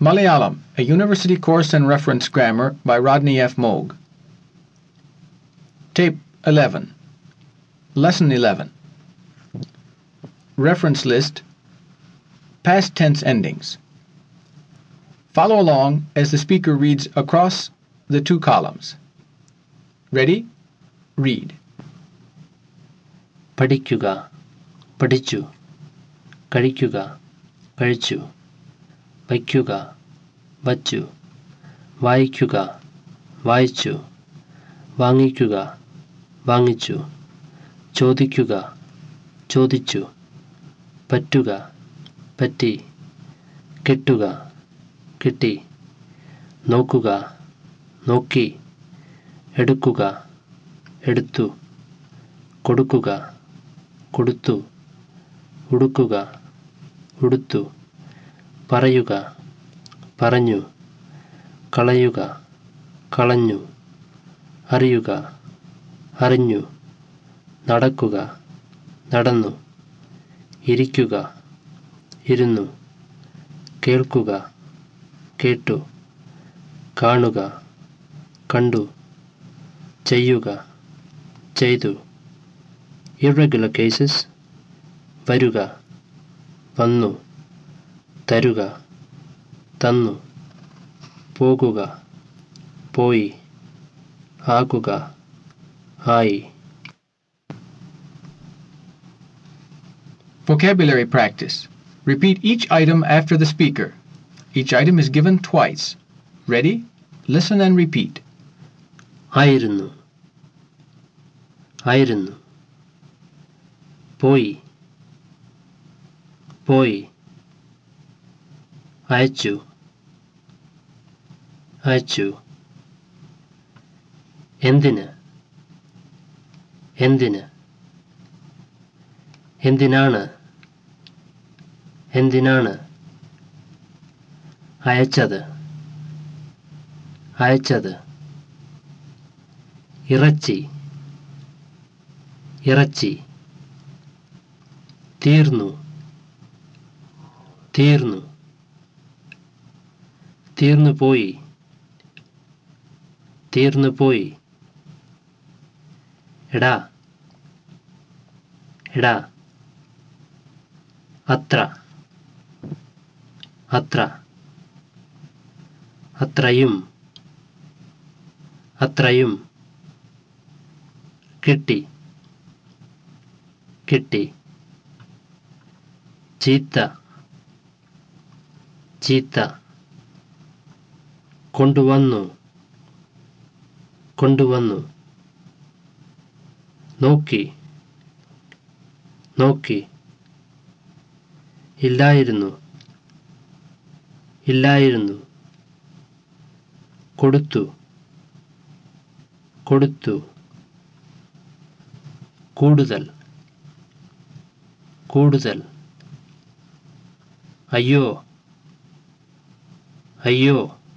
Malayalam, a university course and reference grammar by Rodney F. Moog. Tape 11. Lesson 11. Reference list Past tense endings. Follow along as the speaker reads across the two columns. Ready? Read. പഠിക്കുക പഠിച്ചു കഴിക്കുക കഴിച്ചു വയ്ക്കുക വച്ചു വായിക്കുക വായിച്ചു വാങ്ങിക്കുക വാങ്ങിച്ചു ചോദിക്കുക ചോദിച്ചു പറ്റുക പറ്റി കെട്ടുക കിട്ടി നോക്കുക നോക്കി എടുക്കുക എടുത്തു കൊടുക്കുക കൊടുത്തു ഉടുക്കുക ഉടുത്തു പറയുക പറഞ്ഞു കളയുക കളഞ്ഞു അറിയുക അറിഞ്ഞു നടക്കുക നടന്നു ഇരിക്കുക ഇരുന്നു കേൾക്കുക കേട്ടു കാണുക കണ്ടു ചെയ്യുക ചെയ്തു ഇറഗുലർ കേസസ് വരുക വന്നു തരുക തന്നു പോകുക പോയി ആകുക ആയി Vocabulary practice. Repeat each item after the speaker. Each item is given twice. Ready? Listen and repeat. ആയിരുന്നു ആയിരുന്നു പോയി പോയി അയച്ചു അയച്ചു എന്തിന് എന്തിന് എന്തിനാണ് എന്തിനാണ് അയച്ചത് അയച്ചത് ഇറച്ചി ഇറച്ചി തീർന്നു തീർന്നു തീർന്നു പോയി തീർന്നു പോയി എടാ എടാ അത്ര അത്ര അത്രയും അത്രയും കിട്ടി കിട്ടി ചീത്ത ചീത്ത കൊണ്ടുവന്നു കൊണ്ടുവന്നു നോക്കി നോക്കി ഇല്ലായിരുന്നു ഇല്ലായിരുന്നു കൊടുത്തു കൊടുത്തു കൂടുതൽ കൂടുതൽ അയ്യോ അയ്യോ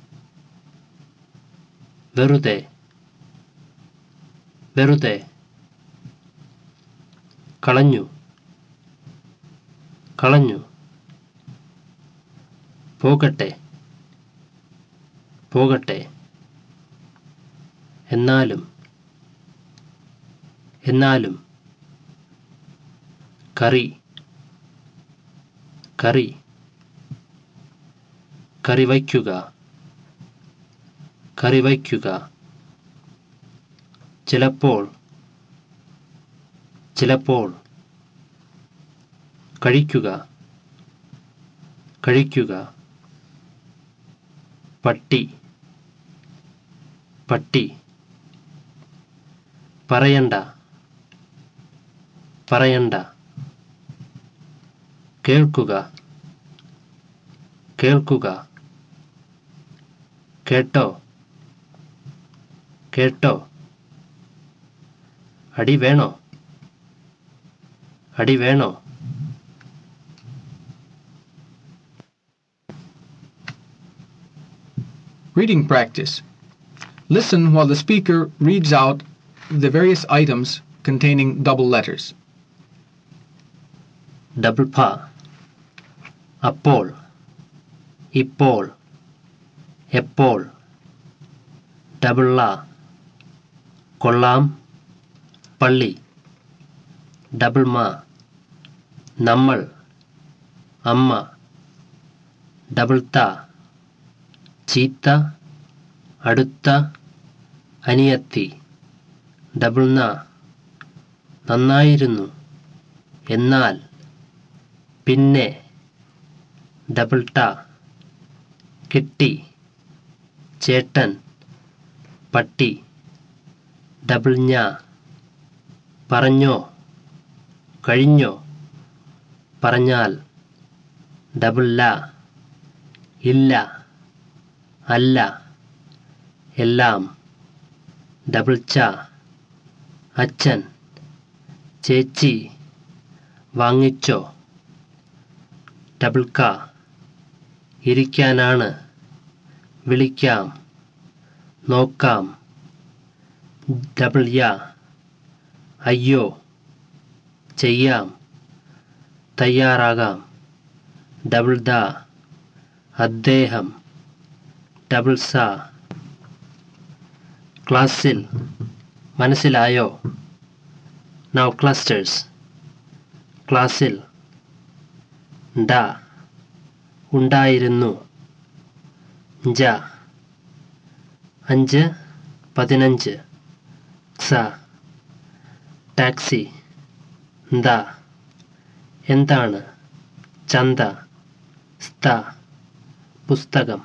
വെറുതെ വെറുതെ കളഞ്ഞു കളഞ്ഞു പോകട്ടെ പോകട്ടെ എന്നാലും എന്നാലും കറി കറി കറി വയ്ക്കുക കറി വയ്ക്കുക ചിലപ്പോൾ ചിലപ്പോൾ കഴിക്കുക കഴിക്കുക പട്ടി പട്ടി പറയണ്ട പറയണ്ട കേൾക്കുക കേൾക്കുക കേട്ടോ കേട്ടോ അടി വേണോ അടി വേണോ Reading practice. Listen while the speaker reads out the various items containing double letters. Double ഫ അപ്പോൾ ഇപ്പോൾ എപ്പോൾ ഡബിൾ ല കൊള്ളാം പള്ളി ഡബിൾ മാ നമ്മൾ അമ്മ ഡബിൾ ത ചീത്ത അടുത്ത അനിയത്തി ഡബിൾ ന നന്നായിരുന്നു എന്നാൽ പിന്നെ ഡബിൾ ട കിട്ടി ചേട്ടൻ പട്ടി ഡബിൾ ഞാ പറഞ്ഞോ കഴിഞ്ഞോ പറഞ്ഞാൽ ഡബിൾ ല ഇല്ല അല്ല എല്ലാം ഡബിൾ ച അച്ഛൻ ചേച്ചി വാങ്ങിച്ചോ ഡബിൾ ക ഇരിക്കാനാണ് വിളിക്കാം നോക്കാം ഡബിൾ യ അയ്യോ ചെയ്യാം തയ്യാറാകാം ഡബിൾ ദ അദ്ദേഹം ഡബിൾ സ ക്ലാസ്സിൽ മനസ്സിലായോ നൗ ക്ലസ്റ്റേഴ്സ് ക്ലാസ്സിൽ ഡ ഉണ്ടായിരുന്നു ജ അഞ്ച് പതിനഞ്ച് സ ടാക്സി ദ എന്താണ് ചന്ത സ്ത പുസ്തകം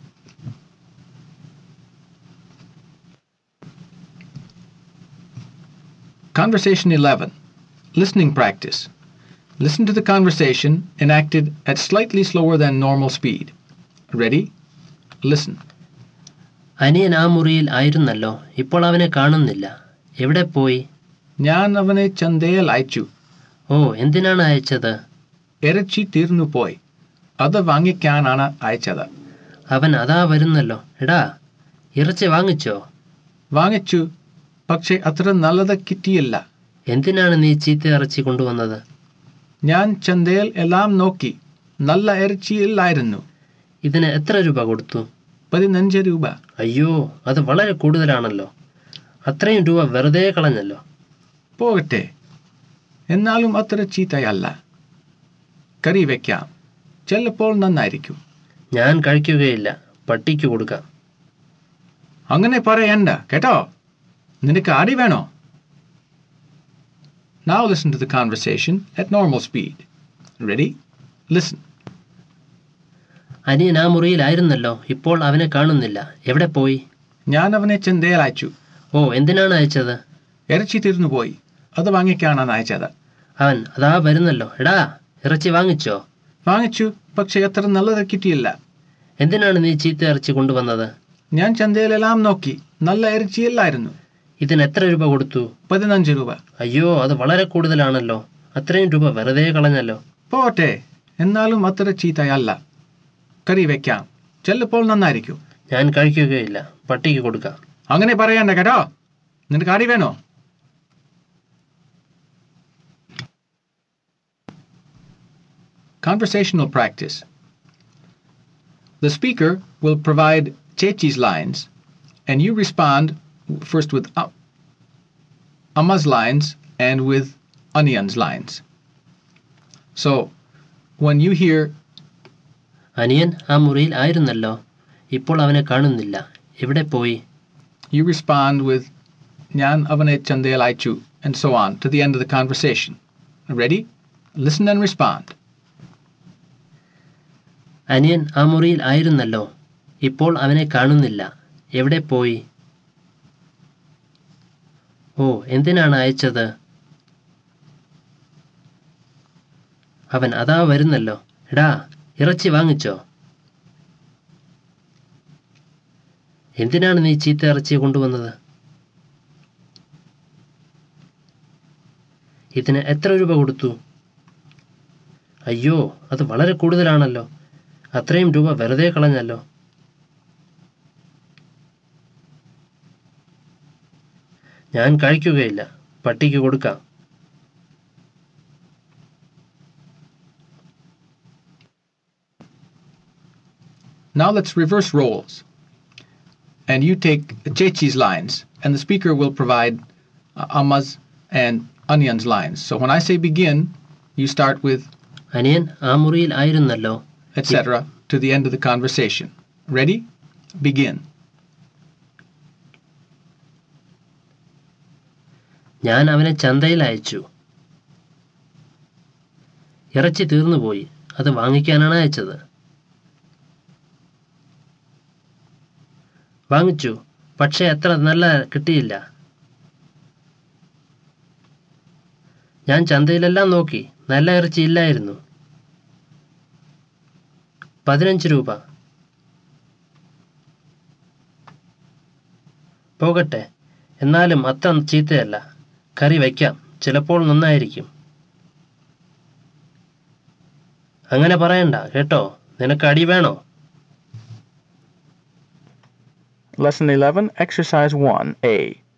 Conversation 11. Listening practice. Listen to the conversation enacted at slightly slower than normal speed. Ready? Listen. അനിയൻ ആ മുറിയിൽ ആയിരുന്നല്ലോ ഇപ്പോൾ അവനെ കാണുന്നില്ല എവിടെ പോയി ഞാൻ അവനെ ചന്തയിൽ അയച്ചു ഓ എന്തിനാണ് അയച്ചത് ഇറച്ചി തീർന്നു പോയി അത് വാങ്ങിക്കാനാണ് അയച്ചത് അവൻ അതാ വരുന്നല്ലോ എടാ ഇറച്ചി വാങ്ങിച്ചോ വാങ്ങിച്ചു പക്ഷെ അത്ര നല്ലത് കിട്ടിയില്ല എന്തിനാണ് നീ ചീത്ത ഇറച്ചി കൊണ്ടുവന്നത് ഞാൻ ചന്തയിൽ എല്ലാം നോക്കി നല്ല ഇറച്ചിയില്ലായിരുന്നു ഇതിന് എത്ര രൂപ കൊടുത്തു പതിനഞ്ച് രൂപ അയ്യോ അത് വളരെ കൂടുതലാണല്ലോ അത്രയും രൂപ വെറുതെ കളഞ്ഞല്ലോ പോകട്ടെ എന്നാലും അത്ര ചീത്തയല്ല കറി വയ്ക്കാം ചിലപ്പോൾ നന്നായിരിക്കും ഞാൻ കഴിക്കുകയില്ല പട്ടിക്ക് കൊടുക്കാം അങ്ങനെ പറയണ്ട കേട്ടോ നിനക്ക് അടി വേണോ Now listen to the conversation at normal speed. Ready? Listen. അനിയൻ ആ മുറിയിലായിരുന്നല്ലോ ഇപ്പോൾ അവനെ കാണുന്നില്ല എവിടെ പോയി ഞാൻ അവനെ ചന്തയിൽ അയച്ചു ഓ എന്തിനാണ് അയച്ചത് ഇറച്ചി തീർന്നു പോയി അത് വാങ്ങിക്കാനാണ് അയച്ചത് അവൻ അതാ വരുന്നല്ലോ എടാ ഇറച്ചി വാങ്ങിച്ചോ വാങ്ങിച്ചു പക്ഷെ അത്ര നല്ലത് കിട്ടിയില്ല എന്തിനാണ് നീ ചീത്ത ഇറച്ചി കൊണ്ടുവന്നത് ഞാൻ ചന്തയിലെല്ലാം നോക്കി നല്ല ഇറച്ചിയില്ലായിരുന്നു ഇതിന് എത്ര രൂപ കൊടുത്തു പതിനഞ്ച് രൂപ അയ്യോ അത് വളരെ കൂടുതലാണല്ലോ അത്രയും രൂപ വെറുതെ കളഞ്ഞല്ലോ പോട്ടെ എന്നാലും അത്ര ചീത്തയല്ല കറി വെക്കാം ചിലപ്പോൾ നന്നായിരിക്കും ഞാൻ കഴിക്കുകയില്ല പട്ടിക്ക് കൊടുക്കാം അങ്ങനെ പറയണ്ട കേട്ടോ നിനക്ക് അടി വേണോ Conversational practice. The speaker will provide Chechi's lines, and you respond first with A- Amma's lines and with Anyan's lines. So, when you hear അനിയൻ ആ മുറിയിൽ ആയിരുന്നല്ലോ ഇപ്പോൾ അവനെ കാണുന്നില്ല എവിടെ പോയി you respond with Nyan avane chandel aichu, and so on to the end of the conversation. Ready? Listen and respond. അനിയൻ ആ മുറിയിൽ ആയിരുന്നല്ലോ ഇപ്പോൾ അവനെ കാണുന്നില്ല എവിടെ പോയി ഓ എന്തിനാണ് അയച്ചത് അവൻ അതാ വരുന്നല്ലോ എടാ ഇറച്ചി വാങ്ങിച്ചോ എന്തിനാണ് നീ ചീത്ത ഇറച്ചി കൊണ്ടുവന്നത് ഇതിന് എത്ര രൂപ കൊടുത്തു അയ്യോ അത് വളരെ കൂടുതലാണല്ലോ അത്രയും രൂപ വെറുതെ കളഞ്ഞല്ലോ ഞാൻ കഴിക്കുകയില്ല പട്ടിക്ക് കൊടുക്കാം Now let's reverse roles. and you take Chechi's lines, and the speaker will provide uh, Amma's and Anyan's lines. So when I say begin, you start with അനിയൻ ആ മുറിയിൽ ആയിരുന്നല്ലോ etc. to the end of the conversation. Ready? Begin. ഞാൻ അവനെ ചന്തയിൽ അയച്ചു ഇറച്ചി തീർന്നുപോയി അത് വാങ്ങിക്കാനാണ് അയച്ചത് വാങ്ങിച്ചു പക്ഷേ അത്ര നല്ല കിട്ടിയില്ല ഞാൻ ചന്തയിലെല്ലാം നോക്കി നല്ല ഇറച്ചി ഇല്ലായിരുന്നു പതിനഞ്ച് രൂപ പോകട്ടെ എന്നാലും അത്ര ചീത്തയല്ല കറി വയ്ക്കാം ചിലപ്പോൾ നന്നായിരിക്കും അങ്ങനെ പറയണ്ട കേട്ടോ നിനക്ക് അടി വേണോ Lesson 11, Exercise 1A.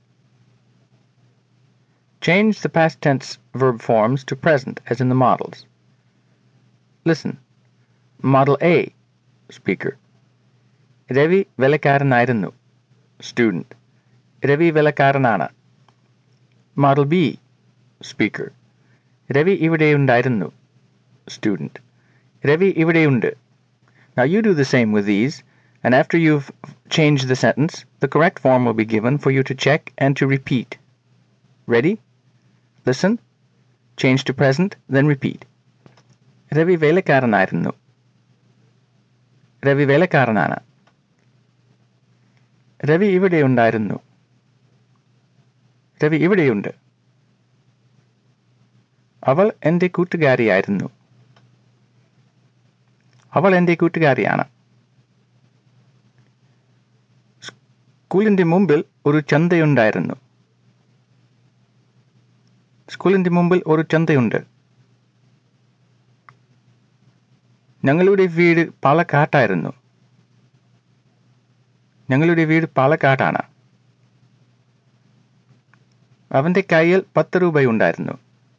Change the past tense verb forms to present as in the models. Listen. Model A. Speaker. Ravi വിലക്കാരനായിരുന്നു സ്റ്റുഡൻറ് രവി വിലക്കാരനാണ് മോഡൽ ബി സ്പീക്കർ രവി ഇവിടെയുണ്ടായിരുന്നു സ്റ്റുഡൻറ് രവി ഇവിടെയുണ്ട് Now you do the same with these, and after you've changed the sentence, the correct form will be given for you to check and to repeat. Ready? Listen. Change to present, then repeat. Ravi വേലക്കാരനായിരുന്നു Ravi വേലക്കാരനാണ് Ravi ഇവിടെ ഉണ്ടായിരുന്നു രവി ഇവിടെയുണ്ട് അവൾ എൻ്റെ കൂട്ടുകാരിയായിരുന്നു അവൾ എൻ്റെ കൂട്ടുകാരിയാണ് സ്കൂളിൻ്റെ മുമ്പിൽ ഒരു ചന്തയുണ്ടായിരുന്നു സ്കൂളിൻ്റെ മുമ്പിൽ ഒരു ചന്തയുണ്ട് ഞങ്ങളുടെ വീട് പാലക്കാട്ടായിരുന്നു ഞങ്ങളുടെ വീട് പാലക്കാട്ടാണ് അവൻ്റെ കയ്യിൽ പത്ത് രൂപയുണ്ടായിരുന്നു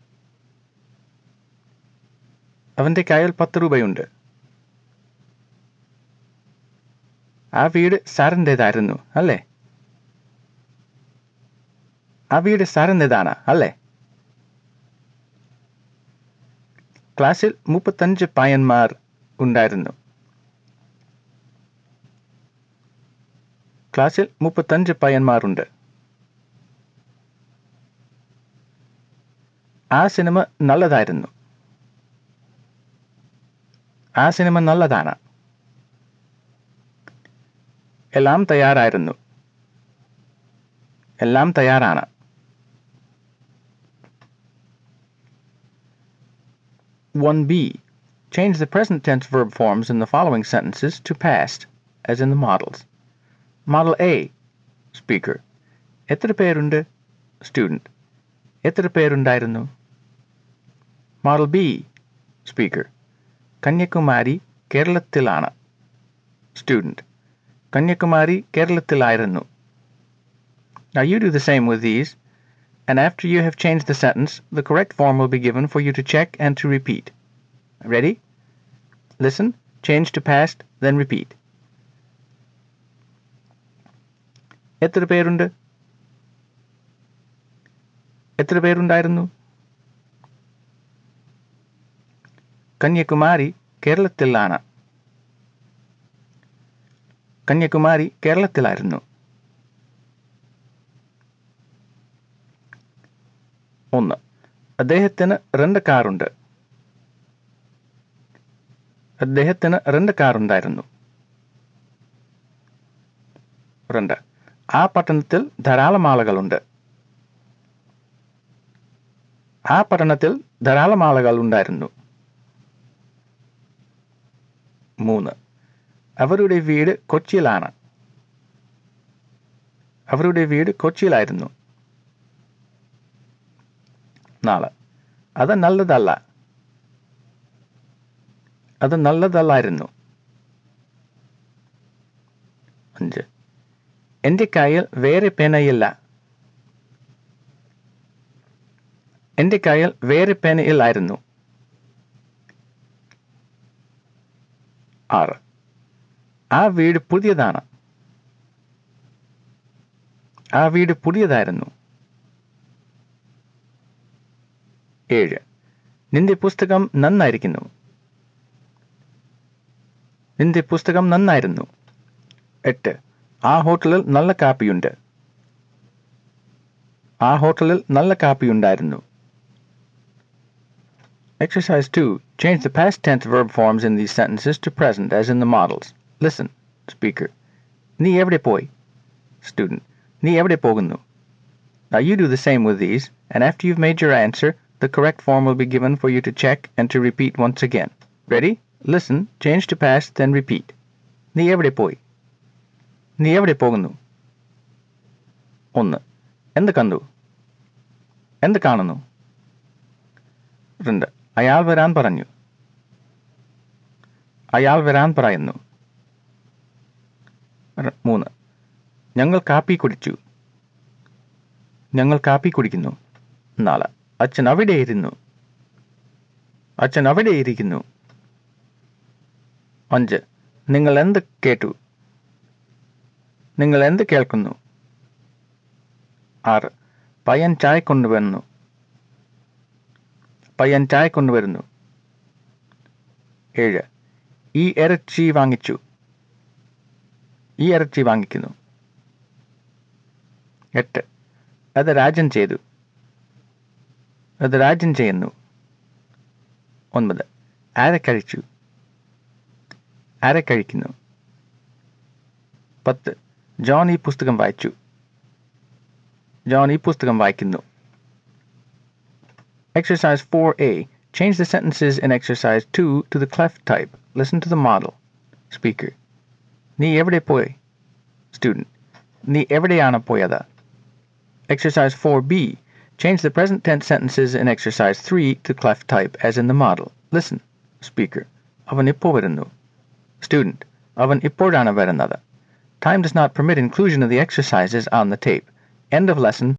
അവൻ്റെ കയ്യിൽ പത്ത് രൂപയുണ്ട് ആ വീട് സാറിൻ്റെതായിരുന്നു അല്ലേ ആ വീട് സാറിൻ്റെതാണ് അല്ലേ ക്ലാസ്സിൽ മുപ്പത്തഞ്ച് പയ്യന്മാർ ഉണ്ടായിരുന്നു ക്ലാസ്സിൽ മുപ്പത്തഞ്ച് പയ്യന്മാരുണ്ട് ആ സിനിമ നല്ലതായിരുന്നു ആ സിനിമ നല്ലതാണ് എല്ലാം തയ്യാറായിരുന്നു എല്ലാം തയ്യാറാണ് One B. Change the present tense verb forms in the following sentences to past, as in the models. Model A. Speaker. എത്ര പേരുണ്ട് സ്റ്റുഡൻറ് എത്ര പേരുണ്ടായിരുന്നു മോഡൽ ബി സ്പീക്കർ കന്യാകുമാരി കേരളത്തിലാണ് സ്റ്റുഡൻറ് കന്യാകുമാരി കേരളത്തിലായിരുന്നു Now you do the same with these, and after you have changed the sentence, the correct form will be given for you to check and to repeat. Ready? Listen, change to past, then repeat. എത്ര പേരുണ്ട് എത്ര പേരുണ്ടായിരുന്നു കന്യാകുമാരി കേരളത്തിലാണ് കന്യാകുമാരി കേരളത്തിലായിരുന്നു ഒന്ന് അദ്ദേഹത്തിന് രണ്ട് കാറുണ്ട് അദ്ദേഹത്തിന് രണ്ട് കാറുണ്ടായിരുന്നു രണ്ട് ആ പട്ടണത്തിൽ ധാരാളം ആളുകളുണ്ട് ആ പട്ടണത്തിൽ ധാരാളം ആളുകൾ ഉണ്ടായിരുന്നു മൂന്ന് അവരുടെ വീട് കൊച്ചിയിലാണ് അവരുടെ വീട് കൊച്ചിയിലായിരുന്നു നാല് അത് നല്ലതല്ല അത് നല്ലതല്ലായിരുന്നു അഞ്ച് എൻ്റെ കയ്യിൽ വേറെ പേനയില്ല എൻ്റെ കയ്യിൽ വേറെ പേനയില്ലായിരുന്നു ആറ് ആ വീട് പുതിയതാണ് ആ വീട് പുതിയതായിരുന്നു ഏഴ് നിന്റെ പുസ്തകം നന്നായിരിക്കുന്നു നിന്റെ പുസ്തകം നന്നായിരുന്നു എട്ട് ആ ഹോട്ടലിൽ നല്ല കാപ്പിയുണ്ട് ആ ഹോട്ടലിൽ നല്ല കാപ്പിയുണ്ടായിരുന്നു Exercise 2. Change the past tense verb forms in these sentences to present as in the models. Listen. Speaker. നീ എവിടെ പോയി Student. നീ എവിടെ പോകുന്നു Now you do the same with these, and after you've made your answer, the correct form will be given for you to check and to repeat once again. Ready? Listen, change to past, then repeat. നീ എവിടെ പോയി നീ എവിടെ പോകുന്നു ഒന്ന് എന്ത് കണ്ടു എന്ത് കാണുന്നു രണ്ട് അയാൾ വരാൻ പറഞ്ഞു അയാൾ വരാൻ പറയുന്നു ര- മൂന്ന് ഞങ്ങൾ കാപ്പി കുടിച്ചു ഞങ്ങൾ കാപ്പി കുടിക്കുന്നു നാല് അച്ഛൻ അവിടെ ഇരുന്നു അച്ഛൻ അവിടെ ഇരിക്കുന്നു അഞ്ച് നിങ്ങൾ എന്ത് കേട്ടു നിങ്ങൾ എന്ത് കേൾക്കുന്നു ആറ് പയ്യൻ ചായ കൊണ്ടുവരുന്നു പയ്യൻ ചായ കൊണ്ടുവരുന്നു ഏഴ് ഈ ഇറച്ചി വാങ്ങിച്ചു ഈ ഇറച്ചി വാങ്ങിക്കുന്നു എട്ട് അത് രാജൻ ചെയ്തു അത് രാജൻ ചെയ്യുന്നു ഒൻപത് ആരെ കഴിച്ചു ആരെ കഴിക്കുന്നു പത്ത് ജോൺ ഈ പുസ്തകം വായിച്ചു ജോൺ ഈ പുസ്തകം വായിക്കുന്നു Exercise 4a. Change the sentences in exercise 2 to the cleft type. Listen to the model. Speaker. നീ എവിടെ പോയി Student. നീ എവിടെയാണ് പോയത് Exercise 4b. Change the present tense sentences in exercise 3 to cleft type as in the model. Listen. Speaker. അവൻ ഇപ്പോൾ വരുന്നു Student. അവൻ ഇപ്പോഴാണ് വരുന്നത് Time does not permit inclusion of the exercises on the tape. End of lesson